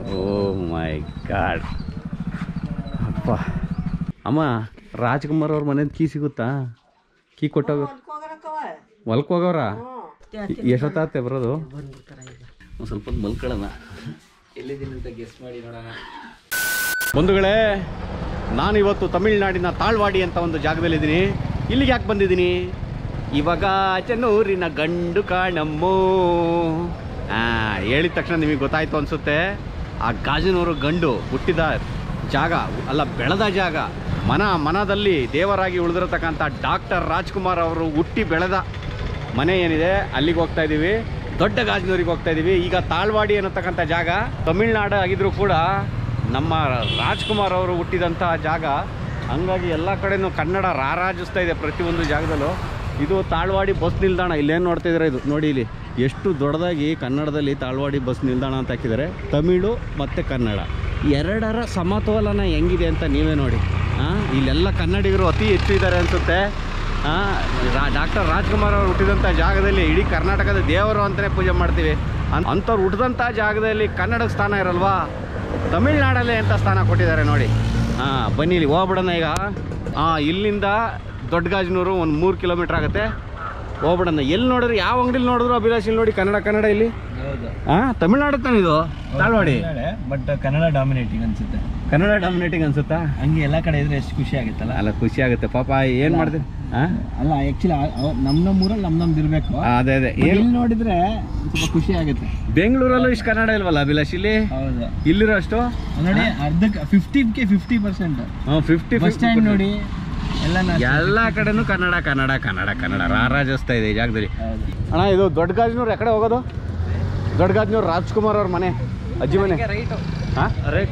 ಓ ಮೈ god ಅಪ್ಪ ಅಮ್ಮ ರಾಜ್ಕುಮಾರ್ ಅವ್ರ ಮನೇದು ಕೀ ಸಿಗುತ್ತಾ ಕೀ ಕೊಟ್ಟೋಗ ಹೊಲ್ಕ್ ಹೋಗವ್ರ ಎಷ್ಟೊತ್ತಾಗುತ್ತೆ ಬರೋದು ಒಂದು ಸ್ವಲ್ಪ ಹೊತ್ತು ಮಲ್ಕೊಳ್ಳೋಣ ಎಲ್ಲಿದ್ದೀನಿ ಅಂತ ಗೆಸ್ ಮಾಡಿ ನೋಡೋಣ ಬಂಧುಗಳೇ ನಾನು ಇವತ್ತು ತಮಿಳ್ನಾಡಿನ ತಾಳ್ವಾಡಿ ಅಂತ ಒಂದು ಜಾಗದಲ್ಲಿದ್ದೀನಿ ಇಲ್ಲಿಗೆ ಯಾಕೆ ಬಂದಿದ್ದೀನಿ ಇವಾಗ ಚೆನ್ನೂರಿನ ಗಂಡು ಕಾಣಮ್ಮೋ ಆ, ಹೇಳಿದ ತಕ್ಷಣ ನಿಮಗೆ ಗೊತ್ತಾಯ್ತು ಅನಿಸುತ್ತೆ ಆ ಗಾಜನೂರು ಗಂಡು ಹುಟ್ಟಿದ ಜಾಗ ಅಲ್ಲ ಬೆಳೆದ ಜಾಗ ಮನ ಮನದಲ್ಲಿ ದೇವರಾಗಿ ಉಳಿದಿರತಕ್ಕಂಥ ಡಾಕ್ಟರ್ ರಾಜ್ಕುಮಾರ್ ಅವರು ಹುಟ್ಟಿ ಬೆಳೆದ ಮನೆ ಏನಿದೆ ಅಲ್ಲಿಗೆ ಹೋಗ್ತಾ ಇದ್ದೀವಿ ದೊಡ್ಡ ಗಾಜನೂರಿಗೆ ಹೋಗ್ತಾ ಇದ್ದೀವಿ ಈಗ ತಾಳ್ವಾಡಿ ಅನ್ನತಕ್ಕಂಥ ಜಾಗ ತಮಿಳ್ನಾಡು ಆಗಿದ್ರು ಕೂಡ ನಮ್ಮ ರಾಜ್ಕುಮಾರ್ ಅವರು ಹುಟ್ಟಿದಂಥ ಜಾಗ ಹಂಗಾಗಿ ಎಲ್ಲ ಕಡೆನೂ ಕನ್ನಡ ರಾರಾಜಿಸ್ತಾ ಇದೆ ಪ್ರತಿಯೊಂದು ಜಾಗದಲ್ಲೂ ಇದು ತಾಳ್ವಾಡಿ ಬಸ್ ನಿಲ್ದಾಣ ಇಲ್ಲೇನು ನೋಡ್ತಾ ಇದ್ದಾರೆ ಇದು ನೋಡಿ ಇಲ್ಲಿ ಎಷ್ಟು ದೊಡ್ಡದಾಗಿ ಕನ್ನಡದಲ್ಲಿ ತಾಳ್ವಾಡಿ ಬಸ್ ನಿಲ್ದಾಣ ಅಂತ ಹಾಕಿದ್ದಾರೆ ತಮಿಳು ಮತ್ತು ಕನ್ನಡ ಎರಡರ ಸಮತೋಲನ ಹೆಂಗಿದೆ ಅಂತ ನೀವೇ ನೋಡಿ ಹಾಂ ಇಲ್ಲೆಲ್ಲ ಕನ್ನಡಿಗರು ಅತಿ ಹೆಚ್ಚು ಇದ್ದಾರೆ ಅನಿಸುತ್ತೆ ಡಾಕ್ಟರ್ ರಾಜ್ಕುಮಾರ್ ಅವರು ಹುಟ್ಟಿದಂಥ ಜಾಗದಲ್ಲಿ ಇಡೀ ಕರ್ನಾಟಕದ ದೇವರು ಅಂತಲೇ ಪೂಜೆ ಮಾಡ್ತೀವಿ ಅನ್ ಅಂಥವ್ರು ಹುಟ್ಟಿದಂಥ ಜಾಗದಲ್ಲಿ ಕನ್ನಡಕ್ಕೆ ಸ್ಥಾನ ಇರಲ್ವಾ ತಮಿಳ್ನಾಡಲ್ಲೇ ಎಂಥ ಸ್ಥಾನ ಕೊಟ್ಟಿದ್ದಾರೆ ನೋಡಿ ಹಾಂ ಬನ್ನಿ ಇಲ್ಲಿ ಹೋಗ್ಬಿಡೋಣ ಈಗ ಹಾಂ ಇಲ್ಲಿಂದ ದೊಡ್ಡಗಾಜನೂರು ಒಂದು ಮೂರು ಕಿಲೋಮೀಟ್ರ್ ಆಗುತ್ತೆ ಹೋಗ್ಬಿಡೋಣ ಎಲ್ಲಿ ನೋಡಿದ್ರು ಯಾವ ಅಂಗಡಿಲಿ ನೋಡಿದ್ರು ಅಭಿಲಾಷ್ ಇಲ್ಲಿ ನೋಡಿ ಕನ್ನಡ ಕನ್ನಡ ಇಲ್ಲಿ ಹೌದು ಹಾಂ ತಮಿಳ್ನಾಡು ತಾನೆ ಇದು ತಾಳ್ವಾಡಿ ಬಟ್ ಕನ್ನಡ ಡಾಮಿನೇಟಿಂಗ್ ಅನ್ಸುತ್ತೆ ಕನ್ನಡ ಡಾಮಿನೇಟಿಂಗ್ ಅನ್ಸುತ್ತಾ ಹಂಗೆ ಎಲ್ಲ ಕಡೆ ಇದ್ರೆ ಎಷ್ಟು ಖುಷಿ ಆಗುತ್ತಲ್ಲ ಅಲ್ಲ ಖುಷಿ ಆಗುತ್ತೆ ಪಾಪ ಏನು ಮಾಡ್ತೀನಿ ಹಾಂ ಅಲ್ಲ ಆಕ್ಚುಲಿ ನಮ್ ನಮ್ ಊರಲ್ಲಿ ನಮ್ ನಮ್ದು ಇರ್ಬೇಕು ಅದೇ ಅದೇ But ಏನು ಇಲ್ಲಿ ನೋಡಿದ್ರೆ ಸ್ವಲ್ಪ ಖುಷಿ ಆಗುತ್ತೆ ಬೆಂಗಳೂರಲ್ಲೂ ಇಷ್ಟು ಕನ್ನಡ ಇಲ್ವಲ್ಲ ಅಭಿಲಾಷ್ ಇಲ್ಲಿ ಹೌದು ಇಲ್ಲಿರೋ ಅಷ್ಟು ನೋಡಿ ಅರ್ಧಕ್ಕೆ ಫಿಫ್ಟಿಗೆ fifty percent fifty bus stand ನೋಡಿ ಎಲ್ಲ ಎಲ್ಲ ಕಡೆನೂ ಕನ್ನಡ ಕನ್ನಡ ಕನ್ನಡ ಕನ್ನಡ ರಾರಾಜಿಸ್ತಾ ಇದೆ ಈ ಜಾಗದಲ್ಲಿ ಹೌದು ಅಣ್ಣ ಇದು ದೊಡ್ಡ ಗಾಜನೂರು ಎಕಡೆ ಹೋಗೋದು ದೊಡ್ಡ ಗಾಜನೂರು ರಾಜ್ಕುಮಾರ್ ಅವ್ರ ಮನೆ ಅಜ್ಜಿ ಮನೆ ಹಾಂ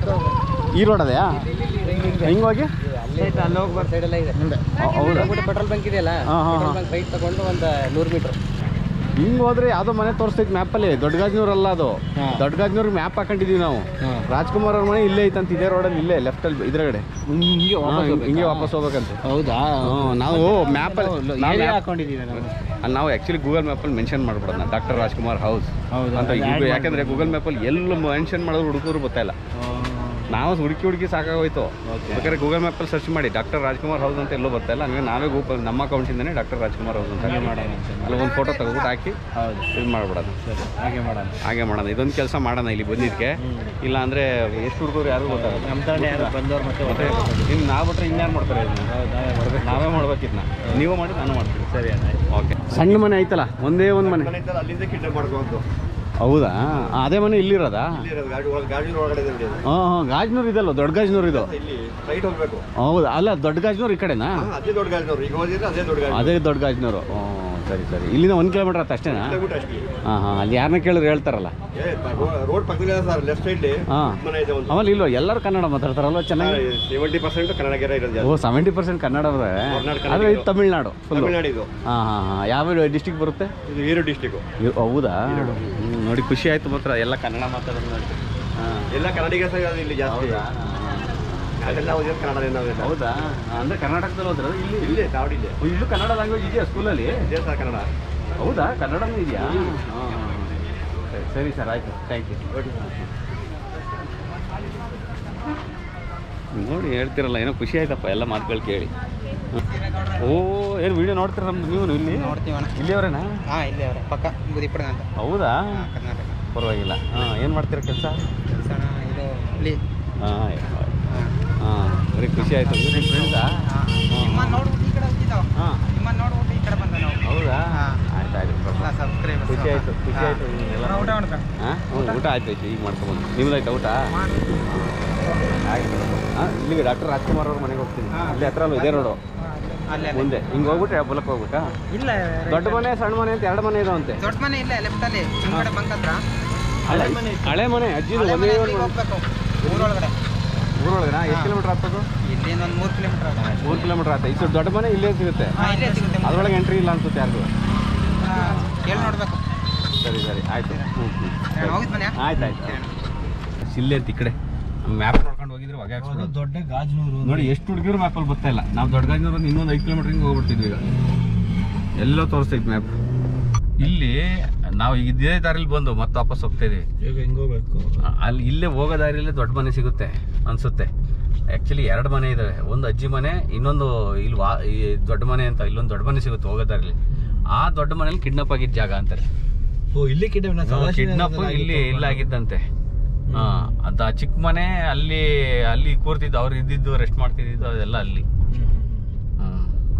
ಈ ರೋಡ್ ಅದೆಯಾ ಹಿಂಗೆ ಹೋಗಿ ಅಲ್ಲಿ ಹೋಗ್ಬಾರ್ದು ಸೈಡ್ ಎಲ್ಲ ಇದೆ ಹೌ- ಹೌದಾ ಪೆಟ್ರೋಲ್ ಬಂಕ್ ಇದೆಯಲ್ಲ ಹಾಂ ಹಾಂ ಹಾಂ ಬಂಕ್ ರೈಟ್ ತಗೊಂಡು ಒಂದು ನೂರು ಮೀಟರ್ ಹಿಂಗೆ ಹೋದ್ರೆ ಯಾವುದೋ ಮನೆ ತೋರಿಸ್ತೈತೆ ಮ್ಯಾಪಲ್ಲಿ ದೊಡ್ಡ ಗಾಜನೂರು ಅಲ್ಲ ಅದು ಹಾ. ದೊಡ್ಡ ಗಾಜನೂರ್ಗೆ ಮ್ಯಾಪ್ ಹಾಕೊಂಡಿದೀವಿ ನಾವು ರಾಜ್ಕುಮಾರ್ ಅವ್ರ ಮನೆ ಇಲ್ಲೇ ಐತಂತ ಇದೇ ರೋಡಲ್ಲಿ ಇಲ್ಲೇ ಲೆಫ್ಟಲ್ಲಿ ಇದ್ರಗಡೆ ಹಿಂಗೆ ಹಾ, ಹಿಂಗೆ ವಾಪಸ್ ಹೋಗ್ಬೇಕಂತೆ ಹೌದಾ ಹ್ಮ್, ನಾವು ಮ್ಯಾಪಲ್ಲಿ ನಾವು ಏರಿಯಾ map- ಹಾಕೊಂಡಿದ್ದೀವಿ ನಾವು ಅಲ್ಲಿ ನಾವು ಆ್ಯಕ್ಚುಲಿ ಗೂಗಲ್ ಮ್ಯಾಪಲ್ಲಿ ಮೆನ್ಷನ್ ಮಾಡ್ಬಿಡೋಣ ಡಾಕ್ಟರ್ ರಾಜ್ಕುಮಾರ್ ಹೌಸ್ ಹೌದು ಅಂತ Google- ಯಾಕಂದ್ರೆ ಗೂಗಲ್ ಮ್ಯಾಪಲ್ಲಿ ಎಲ್ಲ ಮೆನ್ಷನ್ ಮಾಡೋದು ಹುಡುಗರು ಗೊತ್ತಾಯಿಲ್ಲ ನಾವು ಹುಡುಕಿ ಹುಡುಕಿ ಸಾಕಾಗೋಯ್ತು ಬೇಕಾದ್ರೆ ಗೂಗಲ್ ಮ್ಯಾಪಲ್ಲಿ ಸರ್ಚ್ ಮಾಡಿ ಡಾಕ್ಟರ್ ರಾಜ್ಕುಮಾರ್ ಹೌಸ್ ಅಂತ ಎಲ್ಲೂ ಬರ್ತಾ ಇಲ್ಲ ಹಂಗೆ ನಾವೇ ಗೂಗಲ್ ನಮ್ಮ ಅಕೌಂಟಿಂದನೇ ಡಾಕ್ಟರ್ ರಾಜ್ಕುಮಾರ್ ಹೌಸ್ ಅಂತ ಮಾಡೋಣ ಅಲ್ಲಿ ಒಂದು ಫೋಟೋ ತೆಗೆದ್ಬಿಟ್ಟು ಹಾಕಿ ಹೌದು ಇದು ಮಾಡ್ಬಿಡೋದು ಸರಿ ಹಾಗೆ ಮಾಡೋಣ ಹಾಗೆ ಮಾಡೋಣ ಇದೊಂದು ಕೆಲಸ ಮಾಡೋಣ ಇಲ್ಲಿ ಬಂದಿದ್ದಕ್ಕೆ ಇಲ್ಲ ಅಂದರೆ ಎಷ್ಟು ಹುಡುಗರು ಯಾರು ಗೊತ್ತಾಗಲ್ಲ ನಮ್ಮ ತಾನೇ ಯಾರು ಬಂದವ್ರು ಮತ್ತೆ ಮತ್ತೆ ಇನ್ನು ನಾವು ಬಿಟ್ರೆ ಇನ್ಯಾರು ಮಾಡ್ತಾರೆ ಇದನ್ನ? ನಾವೇ ಮಾಡ್ಬೇಕಿದ್ನ ನೀವು ಮಾಡಿ ನಾನು ಮಾಡ್ತೀನಿ ಸರಿ ಅಣ್ಣ ಓಕೆ ಸಣ್ಣ ಮನೆ ಐತಲ್ಲ ಒಂದೇ ಒಂದು ಮನೆ ಅಲ್ಲಿಂದ ಕಿಡ್ನಾಪ್ ಮಾಡ್ಕೊಂಡು ಹೌದಾ ಆ, ಅದೇ ಮನೆ ಇಲ್ಲಿರೋದಾ ಗಾಡಿ ಒಳಗೆ ಗಾಡಿ ಒಳಗಡೆ ಇದೆ ನೋಡಿ ಅದು. ಹಾಂ ಹಾಂ ಗಾಜನೂರು ಇದಲ್ಲ ದೊಡ್ಡ ಗಾಜನೂರು ಇದು ಇಲ್ಲಿ ರೈಟ್ ಹೋಗ್ಬೇಕು ಹೌದಾ ಅಲ್ಲ ದೊಡ್ಡ ಗಾಜನೂರು ಈ ಕಡೆನಾ ಹಾ, ಅದೇ ದೊಡ್ಡ ಗಾಡಿನವ್ರು ಈಗ ಹೋದಿದ್ರೆ ಅದೇ ದೊಡ್ಡ ಗಾಡಿ ಅದೇ ದೊಡ್ಡ ಗಾಜನೂರು ಹ್ಞೂ ಸರಿ ಸರಿ ಇಲ್ಲಿಂದ ಒಂದು ಕಿಲೋಮೀಟರ್ ಆತ ಅಷ್ಟೇನಾ ಕಿಲೋಮೀಟರ್ ಅಷ್ಟೇ ಹಾಂ ಹಾಂ ಅಲ್ಲಿ ಯಾರನ್ನ ಕೇಳಿದ್ರೆ ಹೇಳ್ತಾರಲ್ಲ ಏ ರೋಡ್ ಪಕ್ಕದಲ್ಲಿ ಸರ್ ಲೆಫ್ಟ್ ಸೈಡ್ ಹಾಂ ಮನೆ ಇದೆ ಒಂದು ಆಮೇಲೆ ಇಲ್ವ ಎಲ್ಲರೂ ಕನ್ನಡ ಮಾತಾಡ್ತಾರಲ್ವ ಚೆನ್ನಾಗಿ ಸೆವೆಂಟಿ ಪರ್ಸೆಂಟ್ ಕನ್ನಡಿಗರ ಇರೋದು ಓ ಸೆವೆಂಟಿ ಪರ್ಸೆಂಟ್ ಕನ್ನಡ ಅವ್ರೆ ಕರ್ನಾಟಕ ಆದರೆ ಇದು ತಮಿಳ್ನಾಡು ಫುಲ್ ತಮಿಳ್ನಾಡು ಇದು ಹಾಂ ಹಾಂ ಹಾಂ ಯಾವ ಡಿಸ್ಟಿಕ್ ಬರುತ್ತೆ ಇದು ಹೀರೋ ಡಿಸ್ಟಿಕ್ ಇವ್- ಹೌದಾ ಹ್ಮ್, ನೋಡಿ ಖುಷಿ ಆಯ್ತು ಮಾತ್ರ ಎಲ್ಲ ಕನ್ನಡ ಮಾತಾಡೋದು ನೋಡಿ ಹಾಂ ಎಲ್ಲ ಕನ್ನಡಿಗರ ಸಹ ಇರೋದು ಇಲ್ಲಿ ಜಾಸ್ತಿ ಅದೆಲ್ಲ ಓದಿರೋದು ಕನ್ನಡ ನಾವೆಲ್ಲ ಹೌದಾ ಅಂದರೆ ಕರ್ನಾಟಕದಲ್ಲಿ ಹೋದ್ರೆ ಇಲ್ಲಿ ಇಲ್ಲೇ ತಾವಡಿ ಇದೆ ಓ, ಇಲ್ಲೂ ಕನ್ನಡ ಲ್ಯಾಂಗ್ವೇಜ್ ಇದೆಯಾ ಸ್ಕೂಲಲ್ಲಿ ಇದೇ ಸರ್ ಕನ್ನಡ ಹೌದಾ ಕನ್ನಡನೂ ಇದೆಯಾ ಹಾಂ ಸರಿ ಸರಿ ಸರ್ ಆಯಿತು ಥ್ಯಾಂಕ್ ಯು ನೋಡಿ ಹೇಳ್ತಿರಲ್ಲ ಏನೋ ಖುಷಿ ಆಯ್ತಪ್ಪ ಎಲ್ಲ ಮಾತುಗಳು ಕೇಳಿ ಓ ಏನು ವಿಡಿಯೋ ನೋಡ್ತೀರ ನಮ್ದು ನೀವು ಇಲ್ಲಿ ನೋಡ್ತೀವಣ್ಣ ಇಲ್ಲಿಯವರೇನಾ ಹಾಂ ಇಲ್ಲೇ ಅವರೇ ಪಕ್ಕ ಬುದಿಪಡ ಅಂತ ಹೌದಾ ಕರ್ನಾಟಕ ಪರವಾಗಿಲ್ಲ ಹಾಂ ಏನು ಮಾಡ್ತೀರ ಕೆಲಸ ಕೆಲಸ ಇದು ಇಲ್ಲಿ ಹಾಂ ಹಾಂ ಬರೀ ಖುಷಿ ಆಯ್ತು ನಿಮ್ಮ ಫ್ರೆಂಡ್ಸಾ ನಿಮ್ಮನ್ನ ನೋಡ್ಬಿಟ್ಟು ಈ ಕಡೆ ಹೋಗಿದ್ದಾವ ಹಾಂ ನಿಮ್ಮನ್ನ ನೋಡ್ಬಿಟ್ಟು ಈ ಕಡೆ ಬಂದ ನಾವು ಹೌದಾ ಹಾ. ಆಯ್ತು ಆಯ್ತು ಎಲ್ಲ ಸಬ್ಸ್ಕ್ರೈಬರ್ಸ್ ಖುಷಿ ಆಯ್ತು ಖುಷಿ ಆಯ್ತು ನಿಮ್ಗೆಲ್ಲ ಊಟ ಮಾಡ್ಕ ಹಾಂ ಹ್ಞೂ ಊಟ ಆಯ್ತು ಆಯ್ತು ಈಗ ಮಾಡ್ಕೊಂಬಂದು ನಿಮ್ದಾಯ್ತಾ ಊಟ ಆಯ್ತು ಹಾಂ ಇಲ್ಲಿಗೆ ಡಾಕ್ಟರ್ ರಾಜ್ಕುಮಾರ್ ಅವ್ರ ಮನೆಗೆ ಹೋಗ್ತೀನಿ ಹಾ. ಅಲ್ಲಿ ಹತ್ರ ಅಲ್ವ ಇದೇ ರೋಡು ಅಲ್ಲೇ ಮುಂದೆ ಹಿಂಗೆ ಹೋಗ್ಬಿಟ್ರೆ ಬುಲಕ್ಕೆ ಹೋಗ್ಬೇಕಾ ಇಲ್ಲ ದೊಡ್ಡ ಮನೆ ಸಣ್ಣ ಮನೆ ಅಂತ ಎರಡು ಮನೆ ಇದಾವಂತೆ ದೊಡ್ಡ ಮನೆ ಇಲ್ಲ ಲೆಫ್ಟ್ ಅಲ್ಲಿ ಹಿಂದ್ಗಡೆ ಬಂಕ್ ಹತ್ರ ಹಳೆ ಹಳೆ ಮನೆ ಇತ್ತು. ಹಳೆ ಮನೆ ಅಜ್ಜಿದು ಹಳೆ ಒಂದೇ ಮನೆ ಒಂದು ಅಲ್ಲಿಗೆ ಹೋಗ್ಬೇಕು ಊರೊಳಗಡೆ ಊರೊಳಗನಾ ಎಷ್ಟು ಹಾ. ಕಿಲೋಮೀಟ್ರ್ ಆಗ್ತದು ಇಲ್ಲಿಂದ ಒಂದು ಮೂರು ಕಿಲೋಮೀಟರ್ ಅದ ಮೂರು ಕಿಲೋಮೀಟ್ರ್ ಆಗ್ತದೆ ಇದು ದೊಡ್ಡ ಮನೆ ಇಲ್ಲೇ ಸಿಗುತ್ತೆ ಹಾಂ ಇಲ್ಲೇ ಸಿಗುತ್ತೆ ಅದ್ರೊಳಗೆ ಎಂಟ್ರಿ ಇಲ್ಲ ಅನ್ಸುತ್ತೆ ಯಾರಿಗೂ ಕೇಳಿ ನೋಡ್ಬೇಕು ಸರಿ ಸರಿ ಆಯ್ತು ಹ್ಞೂ ಹ್ಞೂ ಹೋಗಿದ್ ಮನೆ ಆಯ್ತು ಆಯ್ತು ಇಲ್ಲೇ ಅಂತ ಈ ಕಡೆ ಮ್ಯಾಪ್ ನೋಡ್ಕೊಂಡು ಹೋಗಿದ್ರೆ ಹೊಗೆ ಹಾಕ್ಸ್ಬಿಡೋದು ದೊಡ್ಡ ಗಾಜನೂರು ನೋಡಿ ಎಷ್ಟು ಹುಡುಗಿರು ಮ್ಯಾಪಲ್ಲಿ ಬರ್ತಾ ಇಲ್ಲ ನಾವು ದೊಡ್ಡ ಗಾಜನೂರು ಇನ್ನೊಂದು ಐದು ಕಿಲೋಮೀಟರ್ ಹಿಂಗೆ ಹೋಗ್ಬಿಡ್ತಿದ್ವಿ ಈಗ ಎಲ್ಲೋ ತೋರಿಸ್ತೈತೆ ಮ್ಯಾಪ್ ಇಲ್ಲಿ ನಾವು ಈಗ ಇದೇ ದಾರಿಲಿ ಬಂದು ಮತ್ತೆ ವಾಪಸ್ ಹೋಗ್ತಾ ಇದೀವಿ ಈಗ ಹೆಂಗ್ ಹೋಗ್ಬೇಕು ಅಲ್ಲಿ ಇಲ್ಲೇ ಹೋಗೋ ದಾರಿಯಲ್ಲೇ ದೊಡ್ಡ ಮನೆ ಸಿಗುತ್ತೆ ಅನ್ಸುತ್ತೆ ಆ್ಯಕ್ಚುಲಿ ಎರಡು ಮನೆ ಇದಾವೆ ಒಂದು ಅಜ್ಜಿ ಮನೆ ಇನ್ನೊಂದು ಇಲ್ಲಿ ವಾ ಈ ದೊಡ್ಡ ಮನೆ ಅಂತ ಇಲ್ಲೊಂದು ದೊಡ್ಡ ಮನೆ ಸಿಗುತ್ತೆ ಹೋಗೋ ದಾರಿಲಿ ಆ ದೊಡ್ಡ ಮನೇಲಿ ಕಿಡ್ನಾಪ್ ಆಗಿದ್ದ ಜಾಗ ಅಂತಾರೆ ಓ ಇಲ್ಲಿ ಕಿಡ್ನಾಪ್ ಕಿಡ್ನಾಪ್ ಇಲ್ಲಿ ಇಲ್ಲ ಆಗಿದ್ದಂತೆ ಹಾ ಅದ ಆ ಚಿಕ್ಕ ಮನೆ ಅಲ್ಲಿ ಅಲ್ಲಿ ಕೂರ್ತಿದ್ದು ಅವ್ರು ಇದ್ದಿದ್ದು ರೆಸ್ಟ್ ಮಾಡ್ತಿದ್ದು ಅದೆಲ್ಲ ಅಲ್ಲಿ ಹ್ಮ್.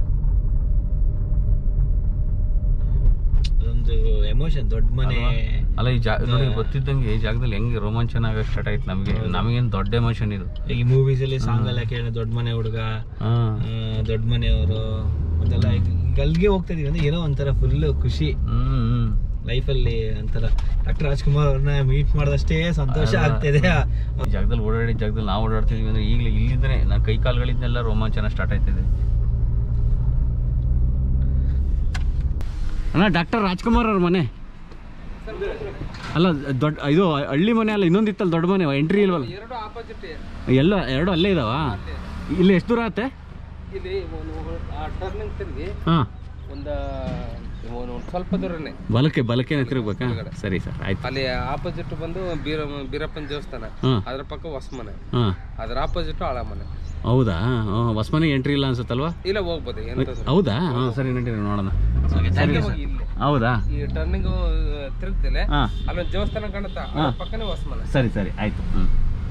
ಒಂದು ಎಮೋಷನ್ ದೊಡ್ಡ ಮನೆ ಅಲ್ಲ ಈ ಜಾಗ ನೋಡಿ ಗೊತ್ತಿದ್ದಂಗೆ ಈ ಜಾಗದಲ್ಲಿ ಹೆಂಗೆ ರೋಮಾಂಚನ ಆಗಕ್ಕೆ ಸ್ಟಾರ್ಟ್ ಆಯ್ತು ನಮಗೆ ನಮಗೇನು ದೊಡ್ಡ ಎಮೋಷನ್ ಇದು ಈ ಮೂವೀಸ್ ಅಲ್ಲಿ ಸಾಂಗ್ ಎಲ್ಲ ಕೇಳ ದೊಡ್ಡ ಮನೆ ಹುಡುಗ ಹಾ ದೊಡ್ಡ ಮನೆಯವರು ಅದೆಲ್ಲ ಈಗ ಅಲ್ಲಿಗೆ ಹೋಗ್ತಾ ಇದೀವಿ ಅಂದ್ರೆ ಏನೋ ಒಂಥರ ಫುಲ್ ಖುಷಿ ಹ್ಮ್ ಹ್ಮ್ ಲೈಫಲ್ಲಿ ಒಂಥರ ಡಾಕ್ಟರ್ ರಾಜ್ಕುಮಾರ್ ಅವ್ರನ್ನ ಮೀಟ್ ಮಾಡಿದಷ್ಟೇ ಸಂತೋಷ ಅಲ್ಲ. ಆಗ್ತಿದೆ ಈ ಜಾಗದಲ್ಲಿ ಓಡಾಡಿದ ಜಾಗದಲ್ಲಿ ನಾವು ಓಡಾಡ್ತಿದ್ವಿ ಅಂದ್ರೆ ಈಗಲೇ ಇಲ್ಲಿಂದನೇ ನಾನು ಕೈ ಕಾಲುಗಳಿಂದೆಲ್ಲ ರೋಮಾಂಚನ ಸ್ಟಾರ್ಟ್ ಆಯ್ತಿದೆ ಅಣ್ಣ ಡಾಕ್ಟರ್ ರಾಜ್ಕುಮಾರ್ ಅವ್ರ ಮನೆ ಅಲ್ಲ ದೊಡ್ಡ ಇದು ಹಳ್ಳಿ ಮನೆ ಅಲ್ಲ ಇನ್ನೊಂದಿತ್ತಲ್ಲ ದೊಡ್ಡ ಮನೆ ಎಂಟ್ರಿ ಇಲ್ವಲ್ಲ ಎರಡು ಆಪೋಸಿಟ್ ಎಲ್ಲ ಎರಡು ಅಲ್ಲೇ ಇದಾವ ಇಲ್ಲಿ ಎಷ್ಟು ದೂರ ಆಗುತ್ತೆ ಇಲ್ಲಿ ಟರ್ನಿಂಗ್ ತಿರುಗಿ ಹಾಂ ಒಂದು ಒಂದು ಸ್ವಲ್ಪ ದೂರನೇ ಬಲಕ್ಕೆ ಬಲಕ್ಕೆ ತಿರುಗ್ಬೇಕಾ ಸರಿ ಸರ್ ಆಯ್ತು ಅಲ್ಲಿ ಆಪೋಸಿಟ್ ಬಂದು ಬೀರ ಬೀರಪ್ಪನ ದೇವಸ್ಥಾನ ಹಾಂ ಅದ್ರ ಪಕ್ಕ ಹೊಸಮನೆ ಹಾಂ ಅದ್ರ ಆಪೋಸಿಟ್ ಹಳಮನೆ ಹೌದಾ ಹಾಂ ಹೊಸಮನೆಗೆ ಎಂಟ್ರಿ ಇಲ್ಲ ಅನ್ಸುತ್ತಲ್ವಾ ಇಲ್ಲ ಹೋಗ್ಬೋದು ಏನು ತೊಂದ್ರೆ ಹೌದಾ ಹಾಂ ಸರಿ ನಡೀರಿ ನೋಡೋಣ ಸರಿ ಸರ್. ಇಲ್ಲ ಹೌದಾ ಈ ಟರ್ನಿಂಗ್ ತಿರುಗ್ತಿಲ್ಲ ಹಾಂ ಅಲ್ಲೊಂದು ದೇವಸ್ಥಾನ ಕಾಣುತ್ತಾ ಅದ್ರ ಪಕ್ಕನೇ ಹೊಸಮನೆ ಸರಿ ಸರಿ ಆಯ್ತು ಹ್ಮ್.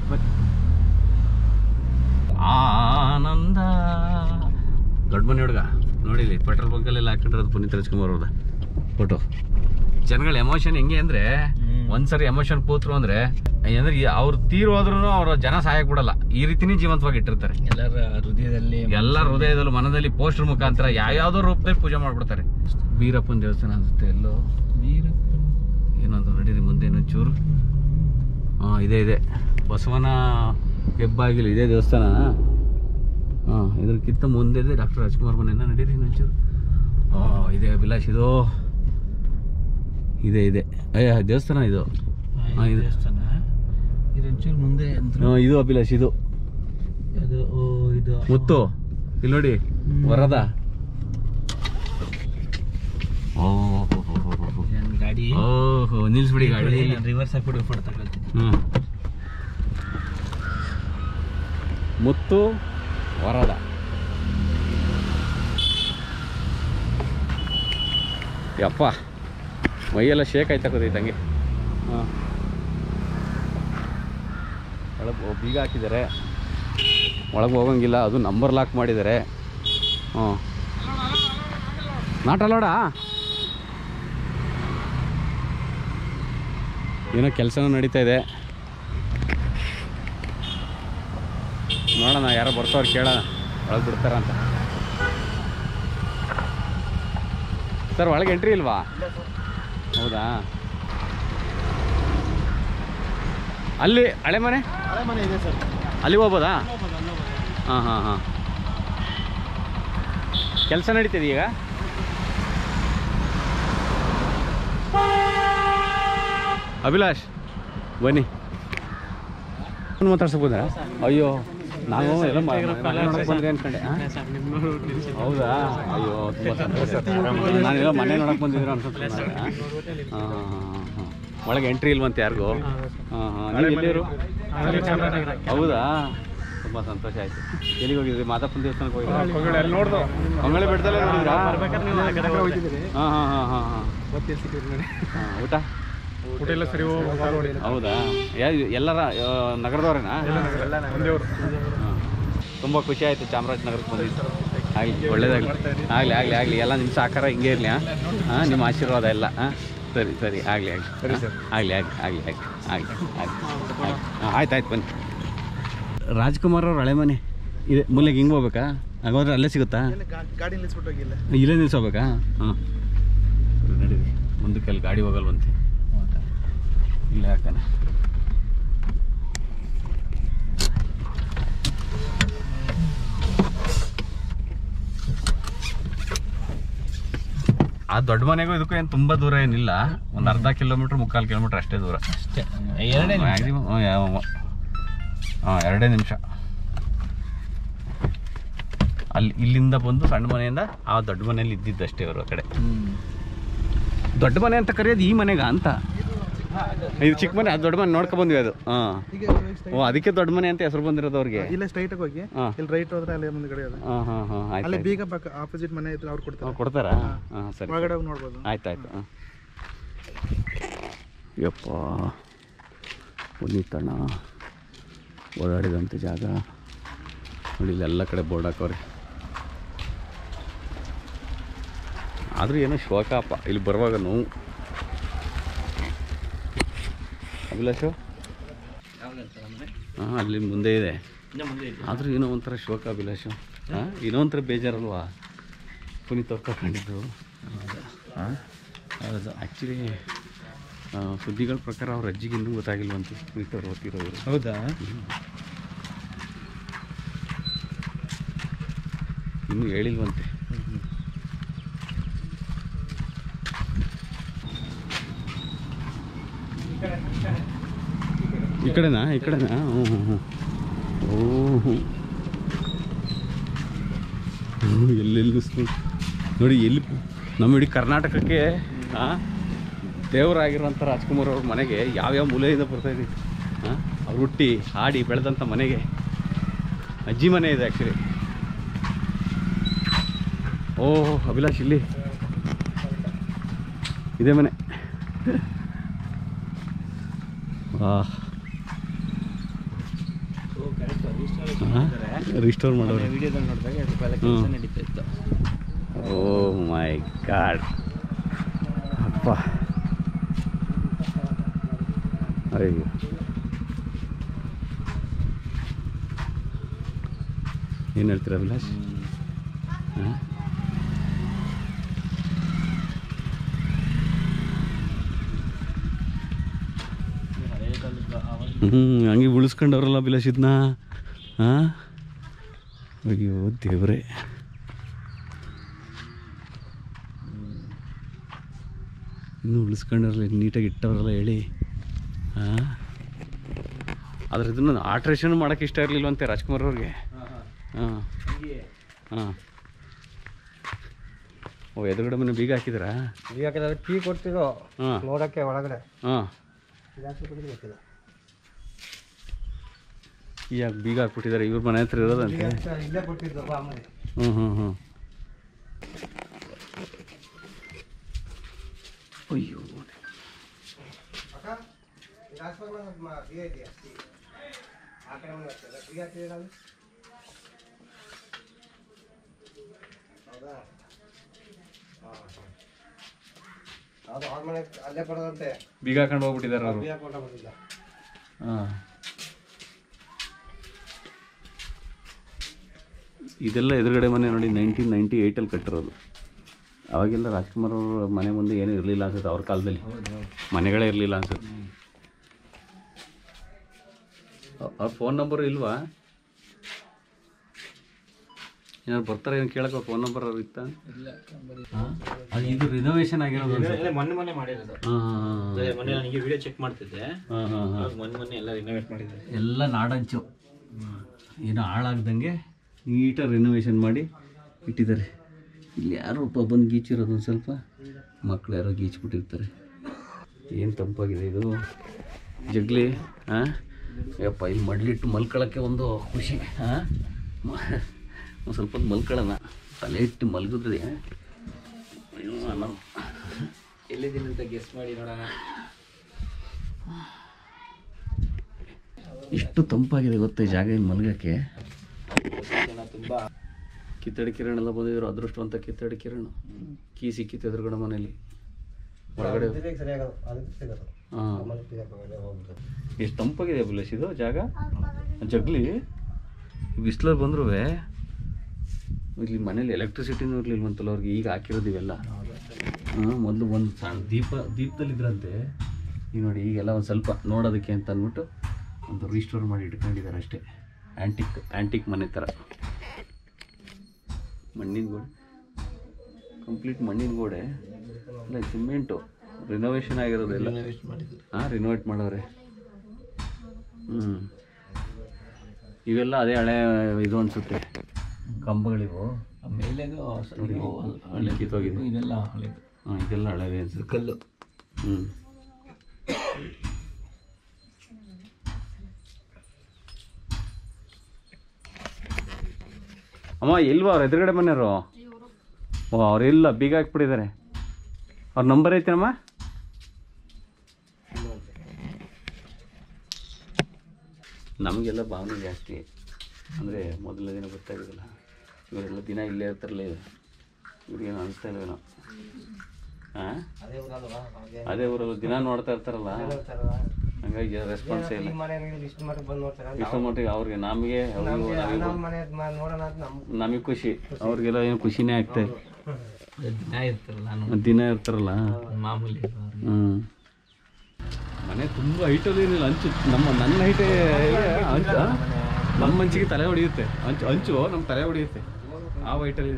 ಆನಂದ ದೊಡ್ಡ ಮನೆ ಹುಡುಗ ನೋಡಿಲಿ ಪೆಟ್ರೋಲ್ ಬಂಕಲ್ಲೆಲ್ಲ ಹಾಕೊಂಡಿರೋದು ಪುನೀತ್ ರಾಜ್ಕುಮಾರ್ ಅವ್ರದ ಫೋಟೋ ಜನಗಳ ಎಮೋಷನ್ ಹೆಂಗೆ ಅಂದ್ರೆ ಒಂದ್ಸರಿ ಎಮೋಷನ್ ಕೂತ್ರು ಅಂದ್ರೆ ಅಂದ್ರೆ ಈ ಅವ್ರು ತೀರ್ ಹೋದ್ರು ಅವ್ರ ಜನ ಸಹಾಯಕ್ ಬಿಡಲ್ಲ ಈ ರೀತಿನೇ ಜೀವಂತವಾಗಿ ಇಟ್ಟಿರ್ತಾರೆ ಎಲ್ಲರ ಹೃದಯದಲ್ಲಿ ಎಲ್ಲ ಹೃದಯದಲ್ಲೂ ಮನದಲ್ಲಿ ಪೋಸ್ಟರ್ ಮುಖಾಂತರ ಯಾವ್ಯಾವ್ದೋ ರೂಪದಲ್ಲಿ ಪೂಜೆ ಮಾಡ್ಬಿಡ್ತಾರೆ ಬೀರಪ್ಪನ ದೇವಸ್ಥಾನ ಅನ್ಸುತ್ತೆ ಎಲ್ಲೋ ವೀರಪ್ಪನ್ ಏನಂತ ನಡೀರಿ ಮುಂದೆ ಇನ್ನೊಂದು ಚೂರು ಹಾಂ ಇದೆ ಇದೆ ಬಸವನ ಹೆಬ್ಬಾಗಿಲು ಇದೇ ದೇವಸ್ಥಾನ ಹಾಂ ಇದ್ರಕ್ಕಿಂತ ಮುಂದೆ ಇದೆ ಡಾಕ್ಟರ್ ರಾಜ್ಕುಮಾರ್ ಮನೆಯಿಂದ ನಡೀರಿ ಇನ್ನೊಂದು ಚೂರು ಹಾಂ ಇದೆ ಅಭಿಲಾಷ್ ಇದು ಇದೆ ಇದೆ ಅಯ್ಯ ದೇವಸ್ಥಾನ ಇದು ಆ, ಹಾ, ಇದು ಇದು. ದೇವಸ್ಥಾನ ಇದೊಂಚೂರು ಮುಂದೆ ಅಂತ ಹಾಂ ಇದು ಅಭಿಲಾಷ್ ಇದು ಅದು ಓ ಇದು ಮುತ್ತು ಇಲ್ಲಿ ನೋಡಿ ವರದ ಓಹೋ ಏನ್ ಗಾಡಿ ಓಹೋ ನಿಲ್ಸ್ಬಿಡಿ ಗಾಡಿ ರಿವರ್ಸ್ ಹಾಕ್ಬಿಟ್ಟು ಫೋಟೋ ತಗೊಳ್ತೀನಿ ಹ್ಮ್. ಮುತ್ತು ವರದ ಯಪ್ಪ ಮೈಯೆಲ್ಲ ಶೇಕ್ ಆಯ್ತಾ ಕೂತೈತೆ ಹಂಗೆ ಹಾಂ ಒಳಗೆ ಬೀಗ ಹಾಕಿದ್ದಾರೆ ಒಳಗೆ ಹೋಗಂಗಿಲ್ಲ ಅದು ನಂಬರ್ ಲಾಕ್ ಮಾಡಿದ್ದಾರೆ ಹ್ಞೂ ನಾಟ್ ಅಲೋಡಾ ಏನೋ ಕೆಲಸನೂ ನಡೀತಾ ಇದೆ ನೋಡೋಣ ಯಾರೋ ಬರ್ತಾವ್ರು ಕೇಳೋಣ ಒಳಗೆ ಬಿಡ್ತಾರ ಅಂತ ಸರ್ ಒಳಗೆ ಎಂಟ್ರಿ ಇಲ್ವಾ ಹೌದಾ ಅಲ್ಲಿ ಹಳೆ ಮನೆ ಹಳೆ ಮನೆ ಇದೆ ಸರ್ ಅಲ್ಲಿ ಹೋಗ್ಬೋದಾ ಹಾಂ ಹಾಂ ಹಾಂ ಕೆಲಸ ನಡೀತಿದೆ ಈಗ ಅಭಿಲಾಷ್ ಬನ್ನಿ ಅವ್ನು ಮಾತಾಡ್ಸಬೋದಾ ಅಯ್ಯೋ ನಾವು ಎಲ್ಲ ಮ- ಮನೆ ನೋಡಕ್ ಬಂದ್ರಿ ಅನ್ಕೊಂಡೆ ಆ? ಹೌದಾ ಅಯ್ಯೋ ತುಂಬ ಸಂತೋಷ ನಾನೆಲ್ಲ ಮನೆ ನೋಡಕ್ ಬಂದಿದ್ರು ಅನ್ಸುತ್ತೆ ಹಾಂ ಹಾಂ ಹಾಂ ಹಾಂ ಒಳಗೆ ಎಂಟ್ರಿ ಇಲ್ವಂತೆ ಯಾರಿಗೂ ಹಾಂ ಹಾಂ ನೀವು ಎಲ್ಲಿರು ಹೌದಾ ತುಂಬ ಸಂತೋಷ ಆಯ್ತು ಎಲ್ಲಿಗೆ ಹೋಗಿದ್ರಿ ಮಾದಪ್ಪನ ದೇವಸ್ಥಾನಕ್ಕೆ ಹೋಗಿದ್ರಾ ನೋಡ್ದು ಮಂಗಳ ಬೆಟ್ಟದಲ್ಲೇ ನೋಡಿದ್ರಾ ಹಾಂ ಹಾಂ ಹಾಂ ಹಾಂ ಹಾಂ ಹಾಂ ಊಟ ಊಟ ಎಲ್ಲ ಸರಿ ಹೌದಾ ಯಾ ಎಲ್ಲರ ಆ, ನಗರದವ್ರೇನಾ ಹಾಂ. ತುಂಬ ಖುಷಿ ಆಯಿತು ಚಾಮರಾಜನಗರಕ್ಕೆ ಬಂದಿದ್ದು ಆಗಲಿ ಒಳ್ಳೇದಾಗಲಿ ಆಗಲಿ ಆಗಲಿ ಆಗಲಿ ಎಲ್ಲ ನಿಮ್ಮ ಸಹಕಾರ ಹಿಂಗೆ ಇರಲಿ ಹಾಂ ಹಾಂ ನಿಮ್ಮ ಆಶೀರ್ವಾದ ಎಲ್ಲ ಹಾಂ ಸರಿ ಸರಿ ಆಗಲಿ ಆಗಲಿ ಸರಿ ಸರ್ ಆಗಲಿ ಆಗಲಿ ಆಗಲಿ ಆಗಲಿ ಆಗಲಿ ಆಗಲಿ ಹಾಂ ಆಯ್ತು ಆಯ್ತು ಬನ್ನಿ ರಾಜ್ಕುಮಾರ್ ಅವ್ರ ಹಳೆ ಮನೆ ಇದೆ ಮೂಲೆಗೆ ಹಿಂಗೆ ಹೋಗ್ಬೇಕಾ ಹಾಗಾದ್ರೆ ಅಲ್ಲೇ ಸಿಗುತ್ತಾ ಗಾಡಿ ನಿಲ್ಲಿಸ್ಬಿಟ್ಟು ಹೋಗಿಲ್ಲ ಇಲ್ಲೇ ನಿಲ್ಸೋಬೇಕಾ ಹಾಂ ನಡೀರಿ ಮುಂದಕ್ಕೆ ಅಲ್ಲಿ ಗಾಡಿ ಹೋಗಲ್ವಂತೆ ಇಲ್ಲೇ ಹಾಕೋಣ ಆ ದೊಡ್ಡ ಮನೆಗೂ ಇದಕ್ಕೂ ಏನು ತುಂಬ ದೂರ ಏನಿಲ್ಲ ಒಂದು ಅರ್ಧ ಕಿಲೋಮೀಟ್ರ್ ಮುಕ್ಕಾಲು ಕಿಲೋಮೀಟ್ರ್ ಅಷ್ಟೇ ದೂರ ಅಷ್ಟೇ ಎರಡೇ ನಿಮಿಷ. ಮ್ಯಾಕ್ಸಿಮಮ್ ಹಾಂ ಎರಡೇ ನಿಮಿಷ ಅಲ್ಲಿ ಇಲ್ಲಿಂದ ಬಂದು ಸಣ್ಣ ಮನೆಯಿಂದ ಆ ದೊಡ್ಡ ಮನೆಯಲ್ಲಿ ಇದ್ದಿದ್ದಷ್ಟೇ ಅವರು ಆ ಕಡೆ ಹ್ಮ್. ದೊಡ್ಡ ಮನೆ ಅಂತ ಕರೆಯೋದು ಈ ಮನೆಗ ಅಂತ ಇದು ಚಿಕ್ಕ ಮನೆ ಅದು ದೊಡ್ಡ ಮನೆ ನೋಡ್ಕೊ ಬಂದ್ವಿ ಅದು ಹಾಂ ಓ ಅದಕ್ಕೆ ದೊಡ್ಡ ಮನೆ ಅಂತ ಹೆಸರು ಬಂದಿರೋದು ಅವ್ರಿಗೆ ಇಲ್ಲೇ ಸ್ಟ್ರೈಟ್ ಹೋಗಿ ಹಾಂ ಇಲ್ಲಿ ರೈಟ್ ಹೋದ್ರೆ ಅಲ್ಲಿ ಮುಂದೆ ಕಡೆ ಅದು ಹಾಂ ಹಾಂ ಹಾಂ ಆಯ್ತು ಅಲ್ಲಿ ಬೀಗ ಪಕ್ಕ ಆಪೋಸಿಟ್ ಮನೆ ಇದ್ರೆ ಅವ್ರು ಕೊಡ್ತಾರೆ ಆಯ್ತು. ಕೊಡ್ತಾರಾ ಹಾಂ ಸರಿ ಒಳಗಡೆ ಹೋಗಿ ನೋಡ್ಬೋದು ಆಯ್ತು ಆಯ್ತು ಹಾಂ ಯಪ್ಪ ಪುನೀತಣ್ಣ ಓಡಾಡಿದಂಥ ಜಾಗ ನೋಡಿ ಇಲ್ಲೆಲ್ಲ ಕಡೆ ಬೋರ್ಡ್ ಹಾಕವ್ರೆ ಆದರೂ ಏನೋ ಶೋಕಪ್ಪ ಇಲ್ಲಿ ಬರುವಾಗ ನೋವು ಅಭಿಲಾಷು ಹಾಂ ಅಲ್ಲಿ ಮುಂದೆ ಇದೆ ಆದರೂ ಏನೋ ಒಂಥರ ಶೋಕ ಅಭಿಲಾಷು ಹಾಂ ಏನೋ ಒಂಥರ ಬೇಜಾರಲ್ವಾ ಪುನೀತ್ ಅವ್ರು ಕರ್ಕೊಂಡಿದ್ದು ಹಾಂ ಹೌದು ಆ್ಯಕ್ಚುಲಿ ಸುದ್ದಿಗಳ ಪ್ರಕಾರ ಅವ್ರ ಅಜ್ಜಿಗೆ ಇನ್ನೂ ಗೊತ್ತಾಗಿಲ್ವಂತೆ ಪುನೀತ್ ಅವ್ರು ಓದ್ತಿರೋರು ಹೌದಾ ಇನ್ನೂ ಹೇಳಿಲ್ವಂತೆ ಈ ಕಡೆನಾ ಈ ಕಡೆನಾ ಹ್ಞೂ ಹ್ಞೂ ಹ್ಞೂ ಓಹ್ ಹ್ಞೂ ಎಲ್ಲೆಲ್ಲಿ ಸ್ಕೂಲ್ ನೋಡಿ ಎಲ್ಲಿ ನಮ್ಮ ಇಡೀ ಕರ್ನಾಟಕಕ್ಕೆ ಹಾಂ ದೇವರಾಗಿರೋಂಥ ರಾಜ್ಕುಮಾರ್ ಅವ್ರ ಮನೆಗೆ ಯಾವ್ಯಾವ ಮೂಲೆಯಿಂದ ಬರ್ತಾ ಇದ್ದೀವಿ ಹಾಂ ಅವ್ರು ಹುಟ್ಟಿ ಹಾಡಿ ಬೆಳೆದಂಥ ಮನೆಗೆ ಅಜ್ಜಿ ಮನೆ ಇದೆ ಆ್ಯಕ್ಚುಲಿ ಓಹ್ ಅಭಿಲಾಷ್ ಇಲ್ಲಿ ಇದೇ ಮನೆ ವಾಹ್ ರಿಸ್ಟೋರ್ ಮಾಡೋರು ವಿಡಿಯೋದಲ್ಲಿ ನೋಡಿದಾಗ ಸ್ವಲ್ಪ ಎಲ್ಲ ಹ್ಮ್. ಕೆಲಸ ನಡೀತಾ ಇತ್ತು ಓ ಮೈ ಗಾಡ್ ಅಪ್ಪ ಅಯ್ಯೋ ಏನು ಹೇಳ್ತೀರಾ ಅಭಿಲಾಷ್ ಹಾಂ ಹ್ಞೂ ಹಂಗೆ ಉಳಿಸ್ಕೊಂಡವ್ರಲ್ಲ ಅಭಿಲಾಷ್ ಇದನ್ನ ಹಾಂ ಅಯ್ಯೋ ದೇವ್ರೇ ಇನ್ನೂ ಉಳಿಸ್ಕೊಂಡವ್ರಲ್ಲ ನೀಟಾಗಿ ಇಟ್ಟವ್ರಲ್ಲ ಹೇಳಿ ಹಾಂ ಆದ್ರೆ ಇದನ್ನು ಆಲ್ಟ್ರೇಷನ್ ಮಾಡೋಕ್ಕೆ ಇಷ್ಟ ಇರಲಿಲ್ವಂತೆ ರಾಜ್ಕುಮಾರ್ ಅವ್ರಿಗೆ ಹಾಂ ಹಾಂ ಓ ಎದುರುಗಡೆ ಮನೆ ಬೀಗ ಹಾಕಿದ್ರಾ ಯಾಕಂದ್ರೆ ಟೀ ಕೊಡ್ತಿರೋ ಹಾಂ ನೋಡಕ್ಕೆ ಒಳಗಡೆ ಹಾಂ ಜಾಸ್ತಿ ಕೊಟ್ಟಿದ್ದು ಗೊತ್ತಿಲ್ಲ ಈಗ ಬೀಗ ಹಾಕ್ಬಿಟ್ಟಿದ್ದಾರೆ ಇವ್ರ ಮನೆ ಹತ್ರ ಇರೋದಂತೆ ಇಲ್ಲೇ ಕೊಟ್ಟಿದ್ದು ಮಾಮೂಲಿ ಹ್ಞೂ ಹ್ಞೂ ಹ್ಞೂ ಅಯ್ಯೋ ಅದು ಅವ್ರ ಮನೆ ಅಲ್ಲೇ ಬರೋದಂತೆ ಬೀಗ ಹಾಕೊಂಡು ಹೋಗ್ಬಿಟ್ಟಿದ್ದಾರೆ ಅವರು ಬಿಯ ಕೊಟ್ಟ ಬಂದಿಲ್ಲ ಹಾಂ ಇದೆಲ್ಲ ಎದುರುಗಡೆ ಮನೆ ನೋಡಿ ನೈನ್ಟೀನ್ ನೈಂಟಿ ಏಯ್ಟಲ್ಲಿ ಕಟ್ಟಿರೋದು ಅವಾಗೆಲ್ಲ ರಾಜ್ಕುಮಾರ್ ಅವ್ರ ಮನೆ ಮುಂದೆ ಏನೂ ಇರಲಿಲ್ಲ ಅನ್ಸುತ್ತೆ ಅವ್ರ ಕಾಲದಲ್ಲಿ ಮನೆಗಳೇ ಇರಲಿಲ್ಲ ಅನ್ಸುತ್ತೆ ಅ- ಅವ್ರ ಫೋನ್ ನಂಬರ್ ಇಲ್ವಾ ಏನಾದ್ರು ಬರ್ತಾರೆ ಏನು ಕೇಳಕ್ಕೆ ಫೋನ್ ನಂಬರ್ ಅವ್ರು ಇತ್ತ ಅದು ಇದು ರಿನೋವೇಷನ್ ಆಗಿರೋದು ಅನ್ಸುತ್ತೆ. ಮೊನ್ನೆ ಮೊನ್ನೆ ಮಾಡಿರೋದು ಹಾಂ ಹಾಂ ಅದೇ ಮೊನ್ನೆ ನನಗೆ ವಿಡಿಯೋ ಚೆಕ್ ಮಾಡ್ತಿದ್ದೆ ಹಾಂ ಹಾಂ ಹಾಂ ಅವಾಗ ಮೊನ್ನೆ ಮೊನ್ನೆ ಎಲ್ಲ ರಿನೋವೇಟ್ ಮಾಡಿದ್ದಾರೆ ಎಲ್ಲ ನಾಡಂಚು ಏನೋ ಹಾಳಾಗ್ದಂಗೆ ನೀಟಾಗಿ ರಿನೋವೇಷನ್ ಮಾಡಿ ಇಟ್ಟಿದ್ದಾರೆ ಇಲ್ಲಿ ಯಾರೋ ಒಬ್ಬ ಬಂದು ಗೀಚಿರೋದು ಒಂದು ಸ್ವಲ್ಪ ಮಕ್ಕಳು ಯಾರೋ ಗೀಚ್ಬಿಟ್ಟಿರ್ತಾರೆ ಏನು ತಂಪಾಗಿದೆ ಇದು ಜಗ್ಲಿ ಹಾಂ ಯಪ್ಪ ಇಲ್ಲಿ ಮಡ್ಲಿಟ್ಟು ಮಲ್ಕೊಳ್ಳೋಕ್ಕೆ ಒಂದು ಖುಷಿ ಹಾಂ ಒಂದು ಸ್ವಲ್ಪ ಹೊತ್ತು ಮಲ್ಕೊಳ್ಳೋಣ ತಲೆ ಇಟ್ಟು ಮಲ್ಗಿದ್ರೆ ಅಯ್ಯೋ ಅನ್ನೋ ಎಲ್ಲಿದ್ದೀನಿ ಅಂತ ಗೆಸ್ ಮಾಡಿ ನೋಡೋಣ ಎಷ್ಟು ತಂಪಾಗಿದೆ ಗೊತ್ತಾ ಈ ಜಾಗ ಇಲ್ಲಿ ಮಲ್ಗಕ್ಕೆ ಜನ ತುಂಬಾ ಕಿತ್ತಡಿ ಕಿರಣ್ ಎಲ್ಲ ಬಂದಿದ್ರು ಅದೃಷ್ಟವಂತ ಕಿತ್ತಡಿ ಕಿರಣ್ ಕೀ ಸಿಕ್ಕಿತ್ತು ಎದುರುಗಡೆ ಮನೇಲಿ ಒಳಗಡೆ ಇದಕ್ಕೆ ಸರಿಯಾಗದು ಅದಕ್ಕೆ ಸಿಗೋದು ಹಾಂ ಆಮೇಲೆ ಬಿಯ ಕೊಡೋದೇ ಹೋಗ್ಬಿಟ್ಟು ಎಷ್ಟು ತಂಪಾಗಿದೆ ಬುಲೇಶ್ ಇದು ಜಾಗ ಜಗ್ಲಿ ಬಿಸಿಲಲ್ಲಿ ಬಂದ್ರೂ ಇಲ್ಲಿ ಮನೇಲಿ ಎಲೆಕ್ಟ್ರಿಸಿಟಿನೂ ಇರ್ಲಿಲ್ವಂತಲ್ಲ ಅವ್ರಿಗೆ ಈಗ ಹಾಕಿರೋದು ಇವೆಲ್ಲ ಹಾಂ ಮೊದಲು ಒಂದು ಸಣ್ಣ ದೀಪ ದೀಪದಲ್ಲಿದ್ರಂತೆ ಈಗ ನೋಡಿ ಈಗೆಲ್ಲ ಒಂದು ಸ್ವಲ್ಪ ನೋಡೋದಕ್ಕೆ ಅಂತ ಅಂದ್ಬಿಟ್ಟು ಒಂದು ರೀಸ್ಟೋರ್ ಮಾಡಿ ಇಟ್ಕೊಂಡಿದ್ದಾರೆ ಅಷ್ಟೇ ಆ್ಯಂಟಿಕ್ ಆ್ಯಂಟಿಕ್ ಮನೆ ಥರ ಮಣ್ಣಿನ ಗೋಡೆ ಕಂಪ್ಲೀಟ್ ಮಣ್ಣಿನ ಗೋಡೆ ಇಲ್ಲ ಸಿಮೆಂಟು ರಿನೋವೇಷನ್ ಆಗಿರೋದೆಲ್ಲ ಹಾಂ ರಿನೋವೇಟ್ ಮಾಡವ್ರೆ ಹ್ಞೂ ಇವೆಲ್ಲ ಅದೇ ಹಳೆ ಇದು ಅನಿಸುತ್ತೆ ಕಂಬಗಳಿವು ಮೇಲೆದು ನೋಡಿ ಹಳೆ ಕಿತ್ತೋಗಿದೆ ಇದೆಲ್ಲ ಹಳೆದು ಹಾಂ ಇದೆಲ್ಲ ಹಳೆವೆ ಅನ್ಸುತ್ತೆ ಕಲ್ಲು ಹ್ಞೂ ಅಮ್ಮ ಇಲ್ವಾ ಅವ್ರ ಎದುರುಗಡೆ ಮನೆಯವರು ಓ ಅವರೆಲ್ಲ ಬೀಗ ಹಾಕ್ಬಿಟ್ಟಿದ್ದಾರೆ ಅವ್ರ ನಂಬರ್ ಐತೇನಮ್ಮ ನಮಗೆಲ್ಲ ಭಾವನೆ ಜಾಸ್ತಿ ಅಂದರೆ ಮೊದಲನೇ ದಿನ ಗೊತ್ತಾಗೋದಿಲ್ಲ ಇವರೆಲ್ಲ ದಿನ ಇಲ್ಲೇ ಇರ್ತಾರಲ್ಲ ಇದು ಇವ್ರಿಗೇನು ಅನಿಸ್ತಾ ಇಲ್ವೇನೋ ಹಾಂ ಅದೇ ಊರಲ್ಲ ದಿನ ನೋಡ್ತಾ ಇರ್ತಾರಲ್ಲ ಹಂಗಾಗಿ ರೆಸ್ಪಾನ್ಸ್ ಇಲ್ಲ ಇಷ್ಟು ಮಟ್ಟಿಗೆ ಅವ್ರಿಗೆ ನಮಗೆ ಅವ್ರಿಗೂ ನಮಗೂ ನಮಗೆ ಖುಷಿ ಅವ್ರಿಗೆಲ್ಲ ಏನು ಖುಷಿನೇ ಆಗ್ತಾ ಇಲ್ಲ ದಿನ ಇರ್ತಾರಲ್ಲ ನಾನು ದಿನ ಇರ್ತಾರಲ್ಲ ಮಾಮೂಲಿ ಹ್ಞೂ ಮನೆ ತುಂಬ ಹೈಟಲ್ಲಿ ಏನಿಲ್ಲ ಅಂಚು ನಮ್ಮ ನನ್ನ ಹೈಟೇ ಅಂಚು ಆ? ನಮ್ಮ ಮಂಚಿಗೆ ತಲೆ ಹೊಡೆಯುತ್ತೆ ಅಂಚು ಅಂಚು ನಮ್ಮ ತಲೆ ಹೊಡೆಯುತ್ತೆ ಆ ಹೈಟಲ್ಲಿದೆ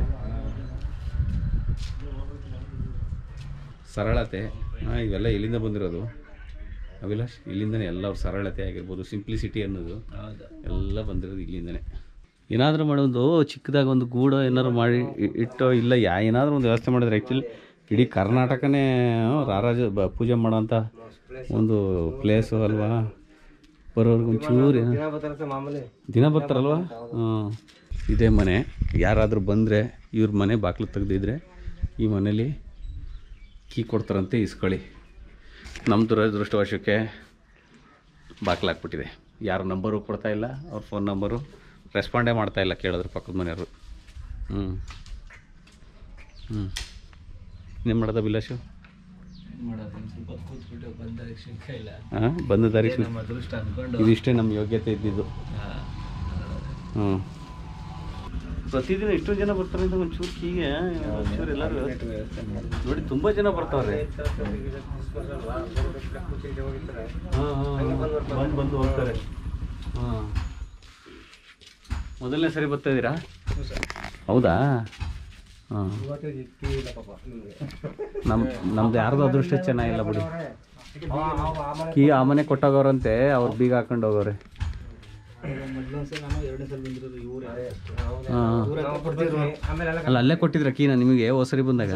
ಸರಳತೆ ಆ, ಇವೆಲ್ಲ ಇಲ್ಲಿಂದ ಬಂದಿರೋದು ಅಭಿಲಾಷ್ ಇಲ್ಲಿಂದನೇ ಎಲ್ಲ ಅವ್ರ ಸರಳತೆ ಆಗಿರ್ಬೋದು ಸಿಂಪ್ಲಿಸಿಟಿ ಅನ್ನೋದು ಎಲ್ಲ ಬಂದಿರೋದು ಇಲ್ಲಿಂದನೇ ಏನಾದರೂ ಮಾಡೋದು ಚಿಕ್ಕದಾಗ ಒಂದು ಗೂಡು ಏನಾದ್ರು ಮಾಡಿ ಇ- ಇಟ್ಟೋ ಇಲ್ಲ ಯಾ ಏನಾದರೂ ಒಂದು ವ್ಯವಸ್ಥೆ ಮಾಡಿದ್ರೆ ಆ್ಯಕ್ಚುಲಿ ಇಡೀ ಕರ್ನಾಟಕನೇ ಆ, ರಾರಾಜ ಬ ಪೂಜೆ ಮಾಡೋಂಥ ಒಂದು ಪ್ಲೇಸು ಅಲ್ವಾ ಬರೋರ್ಗೆ ಒಂಚೂರು ಏನು- ದಿನ ಬರ್ತಾರಲ್ವಾ ಹಾಂ ಇದೇ ಮನೆ ಯಾರಾದರೂ ಬಂದರೆ ಇವ್ರ ಮನೆ ಬಾಗಿಲು ತೆಗ್ದಿದ್ರೆ ಈ ಮನೇಲಿ ಕೀ ಕೊಡ್ತಾರಂತೆ ಇಸ್ಕೊಳ್ಳಿ ನಮ್ಮ ದುರದೃಷ್ಟವಶಕ್ಕೆ ಬಾಗಿಲು ಹಾಕ್ಬಿಟ್ಟಿದೆ ಯಾರ ನಂಬರು ಕೊಡ್ತಾ ಇಲ್ಲ ಅವ್ರ ಫೋನ್ ನಂಬರು ರೆಸ್ಪಾಂಡೇ ಮಾಡ್ತಾ ಇಲ್ಲ ಕೇಳಿದ್ರೆ ಪಕ್ಕದ ಮನೆಯವರು ಹ್ಞೂ ಹ್ಞೂ ಇನ್ನೇನು ಮಾಡೋದ ಬಿಲಾಶು ಮಾಡೋದು ಒಂದ್ ಸ್ವಲ್ಪ ಹೊತ್ತು ಕೂತ್ಬಿಟ್ಟು ಬಂದ ಶಿಂಕ ಇಲ್ಲ ಹಾಂ ಬಂದ ದಾರಿ ಸು- ನಮ್ಮ ಅದೃಷ್ಟ ಅನ್ಕೊಂಡು ಇದಿಷ್ಟೇ ನಮ್ಮ ಯೋಗ್ಯತೆ ಇದ್ದಿದ್ದು ಆ, ಹ್ಞೂ ಪ್ರತಿದಿನ ಇಷ್ಟೊಂದು ಜನ ಬರ್ತಾರೆ ಅಂತ ಒಂಚೂರು ಹೀಗೆ ಒಂಚೂರು ಎಲ್ಲರೂ ವ್ಯವಸ್ಥೆ ಮಾಡಿ ನೋಡಿ ತುಂಬ ಜನ ಬರ್ತಾವ್ರೆ ಹಾಂ ಹಾಂ ಬಂದು ಬಂದು ಹೋಗ್ತಾರೆ ಹಾಂ ಮೊದಲನೇ ಸರಿ ಬರ್ತಾ ಇದ್ದೀರಾ ಹೌದಾ ಹಾಂ ನಮ್ಮ ನಮ್ದು ಯಾರ್ದು ಅದೃಷ್ಟ ಚೆನ್ನಾಗಿಲ್ಲ ಬಿಡಿ ಕೀ ಆ ಮನೆ ಕೊಟ್ಟೋಗವ್ರಂತೆ ಅವ್ರು ಬೀಗ ಹಾಕೊಂಡು ಹೋಗೋರೆ ಹಾಂ ಅಲ್ಲ ಅಲ್ಲೇ ಕೊಟ್ಟಿದ್ರ ಕೀನ ನಿಮಗೆ ಹೋದ ಸರಿ ಬಂದಾಗ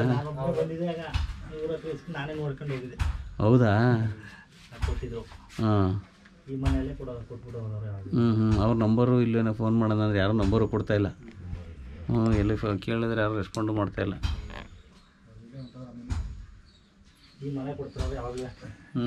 ನಾನೇ ನೋಡ್ಕೊಂಡು ಹೋಗಿದ್ದೆ ಹೌದಾ ಕೊಟ್ಟಿದ್ರು ಹಾಂ ಈ ಮನೆಯಲ್ಲೇ ಕೊಡೋ ಕೊಟ್ಬಿಟ್ಟು ಹೋದವ್ರೆ ಹ್ಞೂ ಹ್ಞೂ ಅವ್ರ ನಂಬರು ಇಲ್ಲೇನೋ ಫೋನ್ ಮಾಡೋಣ ಅಂದ್ರೆ ಯಾರೂ ನಂಬರು ಕೊಡ್ತಾ ಇಲ್ಲ ಹ್ಞೂ ಎಲ್ಲಿ ಫೋ ಕೇಳಿದ್ರೆ ಯಾರು ರೆಸ್ಪಾಂಡು ಮಾಡ್ತಾ ಇಲ್ಲ ಈ ಮನೆ ಕೊಡ್ತಾರೆ ಯಾವಾಗಲೂ ಹ್ಞೂ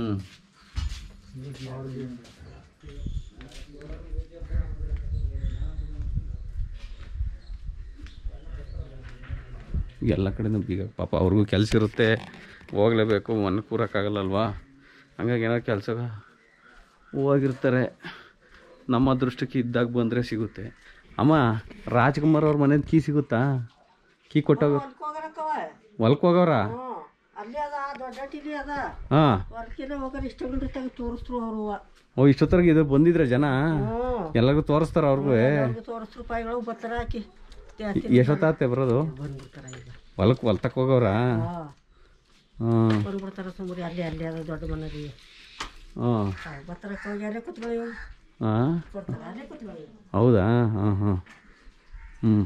ಎಲ್ಲ ಕಡೆನೂ ಬೀಗ ಪಾಪ ಅವ್ರಿಗೂ ಕೆಲಸ ಇರುತ್ತೆ ಹೋಗ್ಲೇಬೇಕು ಮನೆ ಕೂರಕ್ಕಾಗಲ್ಲಲ್ವಾ ಹಂಗಾಗಿ ಏನೋ ಕೆಲಸ ಹೋಗಿರ್ತಾರೆ ನಮ್ಮ ಅದೃಷ್ಟಕ್ಕೆ ಇದ್ದಾಗ ಬಂದರೆ ಸಿಗುತ್ತೆ ಅಮ್ಮ ರಾಜ್ಕುಮಾರ್ ಅವ್ರ ಮನೇದು ಕೀ ಸಿಗುತ್ತಾ ಕೀ ಕೊಟ್ಟೋಗ ಹೊಲ್ಕ್ ಹೋಗವ್ರಾ ಅಲ್ಲಿ ಅದ ದೊಡ್ಡ ಟಿವಿ ಅದ ಹಾಂ ಹೊರಕಿನ ಹೋಗೋರು ಇಷ್ಟ ಗಂಟೆ ತೋರಿಸ್ರು ಅವರು ಓ ಇಷ್ಟೊತ್ತರೆಗೆ ಇದು ಬಂದಿದ್ರೆ ಜನ ಎಲ್ಲರಿಗೂ ತೋರಿಸ್ತಾರ ಅವ್ರಿಗೂ ತೋರಿಸ್ರು ರೂಪಾಯಿಗಳು ಬರ್ತಾರ ಹಾಕಿ ಎಷ್ಟೊತ್ತಾತೆ ಬರೋದು ಬಂದ್ಬಿಡ್ತಾರ ಈಗ ಹೊಲಕ್ಕೆ ಹೊಲ್ತಕ್ಕೆ ಹೋಗವ್ರಾ ಹಾ ಹ್ಞೂ ಬಂದ್ಬಿಡ್ತಾರ ಸುಮ್ಮನೆ ಅಲ್ಲಿ ಅಲ್ಲಿ ಅದ ದೊಡ್ಡ ಮನೆಗೆ ಹಾಂ ಬರ್ತಾರ ಹೋಗಿ ಅಲ್ಲೇ ಕುತ್ಕೊಳ್ಳಿ ಹಾಂ ಕೊಡ್ತಾರ ಅಲ್ಲೇ ಕುತ್ಕೊಳ್ಳಿ ಹೌದಾ ಹಾಂ ಹಾಂ ಹ್ಞೂ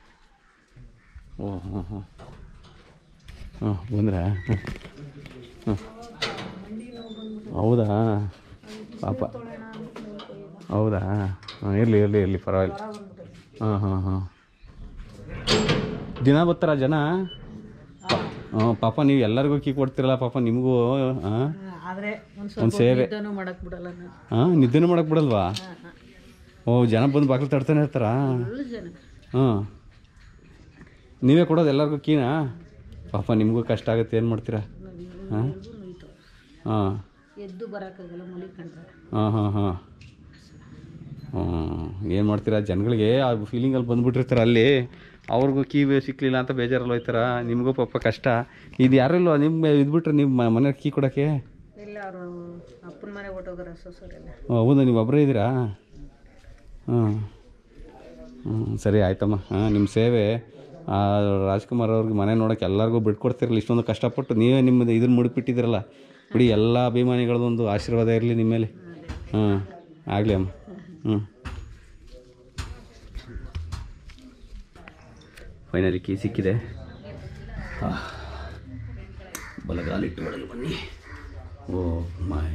ಓ ಹ್ಞೂ ಹ್ಞೂ ಹಾಂ ಬಂದ್ರಾ ಹಾಂ ಹೌದಾ ಪಾಪ ಹೌದಾ ಹಾಂ ಇರಲಿ ಇರಲಿ ಇರಲಿ ಪರವಾಗಿಲ್ಲ ಹಾಂ ಹಾಂ ಹಾಂ ದಿನ ಬರ್ತಾರ ಜನ ಹಾಂ ಪಾಪ ನೀವು ಎಲ್ಲರಿಗೂ ಕೀ ಕೊಡ್ತಿರಲ್ಲ ಪಾಪ ನಿಮಗೂ ಹಾಂ ಆದ್ರೆ ಒಂದು ಒಂದು ಸೇವೆ ಮಾಡಕ್ ಬಿಡಲ್ಲ ನಾನು ಹಾಂ ನಿದ್ದೆನೂ ಮಾಡಕ್ಕೆ ಬಿಡಲ್ವಾ ಓ ಜನ ಬಂದು ಬಾಗಿಲು ತಡ್ತಾನೆ ಇರ್ತಾರಾ ಜನ ಹಾಂ ನೀವೇ ಕೊಡೋದು ಎಲ್ಲರಿಗೂ ಕೀನಾ ಪಾಪ ನಿಮಗೂ ಕಷ್ಟ ಆಗುತ್ತೆ ಏನು ಮಾಡ್ತೀರಾ ಹಾಂ ಹಾಂ ಎದ್ದು ಬರೋಕ್ಕಾಗಲ್ಲ ಮುಲಿ ಕಂಡ್ರೆ ಹಾಂ ಹಾಂ ಹಾಂ ಹ್ಞೂ ಏನು ಮಾಡ್ತೀರಾ ಜನಗಳಿಗೆ ಆ ಫೀಲಿಂಗಲ್ಲಿ ಬಂದುಬಿಟ್ಟಿರ್ತಾರೆ ಅಲ್ಲಿ ಅವ್ರಿಗೂ ಕೀ ಸಿಕ್ಕಲಿಲ್ಲ ಅಂತ ಬೇಜಾರಲ್ಲಿ ಹೋಯ್ತಾರ ನಿಮಗೂ ಪಾಪ ಕಷ್ಟ ಇದು ಯಾರಿಲ್ವಾ ನಿಮ್ಮ ಇದ್ಬಿಟ್ರೆ ನಿಮ್ಮ ಮನೆಗೆ ಕೀ ಕೊಡೋಕ್ಕೆ ಇಲ್ಲ ಅವರು ಅಪ್ಪನ ಮನೆ ಹೊಟ್ಟೋಗಾರ ಸೊಸರೆಲ್ಲ ಓ, ಹೌದಾ ನೀವು ಒಬ್ಬರೇ ಇದ್ದೀರಾ ಹಾಂ ಹ್ಞೂ ಸರಿ ಆಯ್ತಮ್ಮ ಹಾಂ ನಿಮ್ಮ ಸೇವೆ ಆ ರಾಜ್ಕುಮಾರ್ ಅವ್ರಿಗೆ ಮನೆ ನೋಡೋಕೆ ಎಲ್ಲರಿಗೂ ಬಿಟ್ಕೊಡ್ತಿರಲ್ಲ ಇಷ್ಟೊಂದು ಕಷ್ಟಪಟ್ಟು ನೀವೇ ನಿಮ್ಮದು ಇದನ್ನು ಮುಡಿಪಿಟ್ಟಿದ್ದೀರಲ್ಲ ಬಿಡಿ ಎಲ್ಲ ಅಭಿಮಾನಿಗಳದೊಂದು ಆಶೀರ್ವಾದ ಇರಲಿ ನಿಮ್ಮ ಮೇಲೆ ಹಾಂ ಆಗಲಿ ಅಮ್ಮ ಹ್ಞೂ ಫೈನಲಿ ಕೀ ಸಿಕ್ಕಿದೆ ಆಹ್. ಬಲಗಾಲಿಟ್ಟು ಒಳಗೆ ಬನ್ನಿ ಓ ಮೈ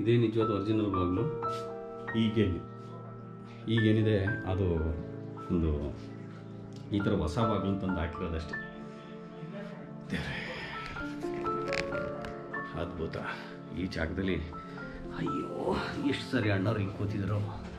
ಇದೇ ನಿಜವಾದ ಒರಿಜಿನಲ್ ಬಾಗಿಲು ಈಗೇನು ಈಗೇನಿದೆ ಅದು ಒಂದು ಈ ಥರ ಹೊಸ ಬಾಗಿಲು ತಂದು ಹಾಕಿರೋದಷ್ಟೇ ದೇವ್ರೇ. ಅದ್ಭುತ ಈ ಜಾಗದಲ್ಲಿ ಅಯ್ಯೋ ಎಷ್ಟು ಸರಿ ಅಣ್ಣವ್ರು ಹಿಂಗೆ ಕೂತಿದ್ರು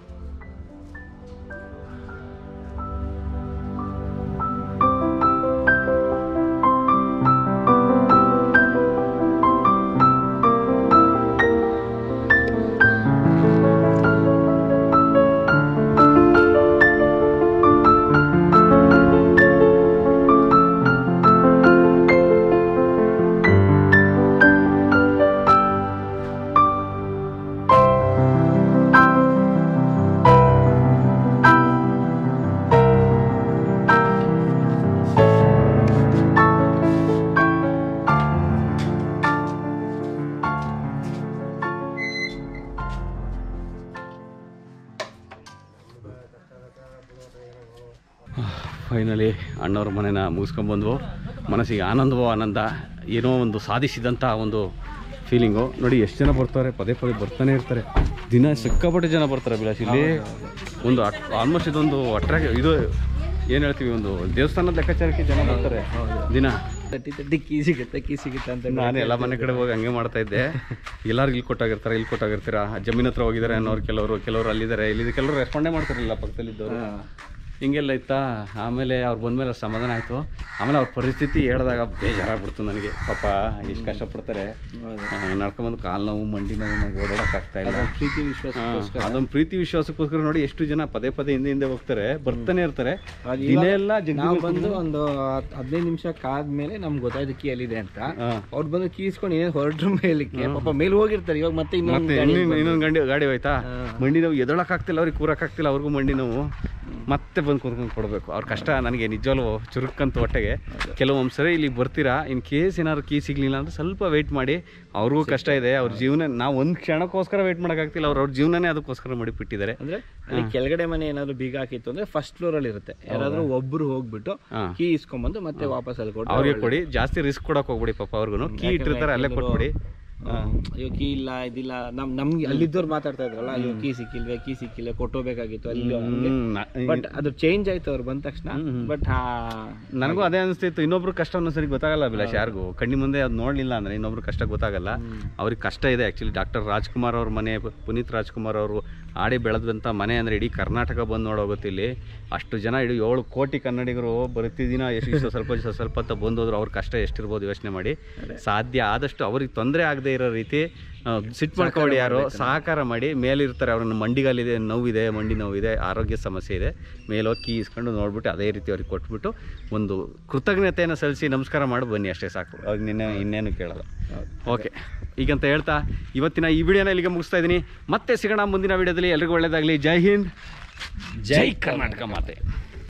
ಫೈನಲಿ ಅಣ್ಣವ್ರ ಮನೆನ ಮುಗಿಸ್ಕೊಂಬಂದ್ವು ಮನಸ್ಸಿಗೆ ಆನಂದವೋ ಆನಂದ ಏನೋ ಒಂದು ಸಾಧಿಸಿದಂಥ ಒಂದು ಫೀಲಿಂಗು ನೋಡಿ ಎಷ್ಟು ಜನ ಬರ್ತಾರೆ ಪದೇ ಪದೇ ಬರ್ತಾನೆ ಇರ್ತಾರೆ ದಿನ ಸಿಕ್ಕಾಪಟ್ಟೆ ಜನ ಬರ್ತಾರೆ ಅಭಿಲಾಷ್ ಇಲ್ಲಿ ಒಂದು ಆಲ್ಮೋಸ್ಟ್ ಇದೊಂದು ಅಟ್ರಾಕ್ ಇದು ಏನು ಹೇಳ್ತೀವಿ ಒಂದು ದೇವಸ್ಥಾನದ ಲೆಕ್ಕಾಚಾರಕ್ಕೆ ಜನ ಬರ್ತಾರೆ ದಿನ ತಟ್ಟಿ ತಟ್ಟಿ ಕೀ ಸಿಗುತ್ತೆ ಕೀ ಸಿಗುತ್ತೆ ಅಂತ ನಾನು ಎಲ್ಲ ಮನೆ ಕಡೆ ಹೋಗಿ ಹಂಗೆ ಮಾಡ್ತಾ ಇದ್ದೆ ಎಲ್ಲರೂ ಇಲ್ಲಿ ಕೊಟ್ಟಾಗಿರ್ತಾರೆ ಇಲ್ಲಿ ಕೊಟ್ಟಾಗಿರ್ತೀರಾ ಜಮೀನ್ ಹತ್ರ ಹೋಗಿದ್ದಾರೆ ಅನ್ನೋರು ಕೆಲವರು ಕೆಲವರು ಅಲ್ಲಿದ್ದಾರೆ ಇಲ್ಲಿ ಕೆಲವರು ರೆಸ್ಪಾಂಡೇ ಮಾಡ್ತಾರಲ್ಲ ಪಕ್ಕದಲ್ಲಿದ್ದವರು ಹಿಂಗೆಲ್ಲ ಇತ್ತಾ ಆಮೇಲೆ ಅವ್ರು ಬಂದಮೇಲೆ ಸಮಾಧಾನ ಆಯಿತು ಆಮೇಲೆ ಅವ್ರ ಪರಿಸ್ಥಿತಿ ಹೇಳಿದಾಗ ಬೇಜಾರಾಗ್ಬಿಡ್ತು ನನಗೆ ಪಾಪ ಎಷ್ಟು ಕಷ್ಟಪಡ್ತಾರೆ ಆ, ನಡ್ಕೊಂಬಂದು ಕಾಲು ನೋವು ಮಂಡಿ ನೋವು ನಂಗೆ ಓಡಾಡೋಕ್ಕಾಗ್ತಾ ಇಲ್ಲ ಪ್ರೀತಿ ವಿಶ್ವಾಸ ಹಾ, ಅದೊಂದು ಪ್ರೀತಿ ವಿಶ್ವಾಸಕ್ಕೋಸ್ಕರ ನೋಡಿ ಎಷ್ಟು ಜನ ಪದೇ ಪದೇ ಹಿಂದೆ ಹಿಂದೆ ಹೋಗ್ತಾರೆ ಬರ್ತಾನೆ ಇರ್ತಾರೆ ದಿನ ಎಲ್ಲ ನಾವು ಬಂದು ಒಂದು ಹತ್- ಹದಿನೈದು ನಿಮಿಷ ಕಾದ್ಮೇಲೆ ನಮ್ಗೆ ಗೊತ್ತಾಯ್ತು ಕೀ ಎಲ್ಲಿದೆ ಅಂತ ಅವ್ರು ಬಂದು ಕೀ ಇಸ್ಕೊಂಡು ಏನೇನು ಹೊರಟ್ರು ಮೇಲಿಕ್ಕೆ ಪಾಪ ಮೇಲೆ ಹೋಗಿರ್ತಾರೆ ಇವಾಗ ಮತ್ತೆ ಇನ್ನೊಂದು ಮತ್ತೆ ಗಾಡಿ ಇನ್ನೊಂದು ಇನ್ನೊಂದು ಗಾಡಿ ಗಾಡಿ ಹೋಯ್ತಾ ಮಂಡಿ ನೋವು ಎದೊಳಕ್ ಆಗ್ತಿಲ್ಲ ಅವ್ರಿಗೆ ಕೂರಕ್ ಆಗ್ತಿಲ್ಲ ಅವ್ರಿಗೂ ಮಂಡಿ ನೋವು ಮತ್ತೆ ಬಂದು ಕೂರ್ಕೊಂಡು ಕೊಡಬೇಕು ಅವ್ರ ಕಷ್ಟ ನನಗೆ ನಿಜವಲ್ಲೂ ಚುರುಕ್ಕಂತ ಹೊಟ್ಟೆಗೆ ಕೆಲವೊಂದು ಸರಿ ಇಲ್ಲಿಗೆ ಬರ್ತೀರಾ ಇನ್ ಕೇಸ್ ಏನಾದ್ರು ಕೀ ಸಿಗ್ಲಿಲ್ಲ ಅಂದ್ರೆ ಸ್ವಲ್ಪ ವೆಯ್ಟ್ ಮಾಡಿ ಅವ್ರಿಗೂ ಕಷ್ಟ ಇದೆ ಅವ್ರ ಜೀವನ ನಾವು ಒಂದು ಕ್ಷಣಕ್ಕೋಸ್ಕರ ವೆಯ್ಟ್ ಮಾಡೋಕ್ಕಾಗ್ತಿಲ್ಲ ಅವ್ರ ಅವ್ರ ಜೀವನನೇ ಅದಕ್ಕೋಸ್ಕರ ಮಾಡಿಬಿಟ್ಟಿದ್ದಾರೆ ಅಂದ್ರೆ ಅಲ್ಲಿ ಕೆಳಗಡೆ ಮನೆ ಏನಾದ್ರು ಬೀಗ ಹಾಕಿತ್ತು ಅಂದ್ರೆ ಫಸ್ಟ್ ಫ್ಲೋರ್ ಅಲ್ಲಿ ಇರುತ್ತೆ ಯಾರಾದ್ರೂ ಒಬ್ರು ಹೋಗ್ಬಿಟ್ಟು ಹಾ. ಕೀ ಇಸ್ಕೊಂಬಂದು ಮತ್ತೆ ವಾಪಸ್ ಅಲ್ಲಿ ಕೊಟ್ಟು ಅವ್ರಿಗೆ ಕೊಡಿ ಜಾಸ್ತಿ ರಿಸ್ಕ್ ಕೊಡಕ್ ಹೋಗ್ಬಿಡಿ ಪಾಪ ಅವ್ರಿಗೂ ಕೀ ಇಟ್ಟಿರ್ತಾರೆ ಅಲ್ಲೇ ಕೊಟ್ಬಿಡಿ ಅಯ್ಯೋ ಕೀ ಇಲ್ಲ ಇದಿಲ್ಲ ನಮ್ ನಮ್ಗೆ ಅಲ್ಲಿದ್ದವ್ರು ಮಾತಾಡ್ತಾ ಇದ್ರಲ್ಲ ಅಯ್ಯೋ ಕೀ ಸಿಕ್ಕಿಲ್ವೇ ಕೀ ಸಿಕ್ಕಿಲ್ಲ ಕೊಟ್ಟೋಬೇಕಾಗಿತ್ತು ಅಲ್ಲಿ ಹ್ಮ್, ನ- ಬಟ್ ಅದು ಚೇಂಜ್ ಆಯ್ತು ಅವ್ರು ಬಂದ ತಕ್ಷಣ ಬಟ್ ನನಗೂ ಅದೇ ಅನಿಸ್ತಿತ್ತು ಇನ್ನೊಬ್ರು ಕಷ್ಟ ಒಂದೊಂದ್ಸರಿ ಗೊತ್ತಾಗಲ್ಲ ಅಭಿಲಾಷ್ ಯಾರಿಗೂ ಕಣ್ಣಿ ಮುಂದೆ ಅದು ನೋಡಲಿಲ್ಲ ಅಂದ್ರೆ ಇನ್ನೊಬ್ರು ಕಷ್ಟ ಗೊತ್ತಾಗಲ್ಲ ಅವ್ರಿಗೆ ಕಷ್ಟ ಇದೆ ಆ್ಯಕ್ಚುಲಿ ಡಾಕ್ಟರ್ ರಾಜ್ಕುಮಾರ್ ಅವ್ರ ಮನೆ ಪುನೀತ್ ರಾಜ್ಕುಮಾರ್ ಅವರು ಆಡಿ ಬೆಳೆದಂಥ ಮನೆ ಅಂದರೆ ಇಡೀ ಕರ್ನಾಟಕ ಬಂದು ನೋಡೋಗುತ್ತೆ ಇಲ್ಲಿ ಅಷ್ಟು ಜನ ಇಡೀ ಏಳು ಕೋಟಿ ಕನ್ನಡಿಗರು ಪ್ರತಿದಿನ ಎಷ್ಟು ಇಷ್ಟು ಸ್ವಲ್ಪ ಸ್ವಲ್ಪ ಸ್ವಲ್ಪ ಅಂತ ಬಂದೋದ್ರು ಅವ್ರ ಕಷ್ಟ ಎಷ್ಟಿರ್ಬೋದು ಯೋಚನೆ ಮಾಡಿ ಸಾಧ್ಯ ಆದಷ್ಟು ಅವ್ರಿಗೆ ತೊಂದರೆ ಆಗದೆ ಇರೋ ರೀತಿ ಸಿಟ್ ಮಾಡ್ಕೊಬೇಡಿ ಯಾರು ಸಹಕಾರ ಮಾಡಿ ಮೇಲಿರ್ತಾರೆ ಅವ್ರನ್ನ ಮಂಡಿಗಾಲಿದೆ ನೋವಿದೆ ಮಂಡಿ ನೋವಿದೆ ಆರೋಗ್ಯ ಸಮಸ್ಯೆ ಇದೆ ಮೇಲೋಗಿ ಕೀ ಇಸ್ಕೊಂಡು ನೋಡ್ಬಿಟ್ಟು ಅದೇ ರೀತಿ ಅವ್ರಿಗೆ ಕೊಟ್ಬಿಟ್ಟು ಒಂದು ಕೃತಜ್ಞತೆಯನ್ನು ಸಲ್ಲಿಸಿ ನಮಸ್ಕಾರ ಮಾಡಿ ಬನ್ನಿ ಅಷ್ಟೇ ಸಾಕು ಅವ್ರಿಗೆ ನಿನ್ನೆ ಇನ್ನೇನು ಕೇಳಲ್ಲ ಓಕೆ ಈಗಂತ ಹೇಳ್ತಾ ಇವತ್ತಿನ ಈ ವಿಡಿಯೋನ ಇಲ್ಲಿಗೆ ಮುಗಿಸ್ತಾ ಇದ್ದೀನಿ ಮತ್ತೆ ಸಿಗೋಣ ಮುಂದಿನ ವಿಡಿಯೋದಲ್ಲಿ ಎಲ್ರಿಗೂ ಒಳ್ಳೇದಾಗಲಿ ಜೈ ಹಿಂದ್ ಜೈ ಕರ್ನಾಟಕ ಮಾತೆ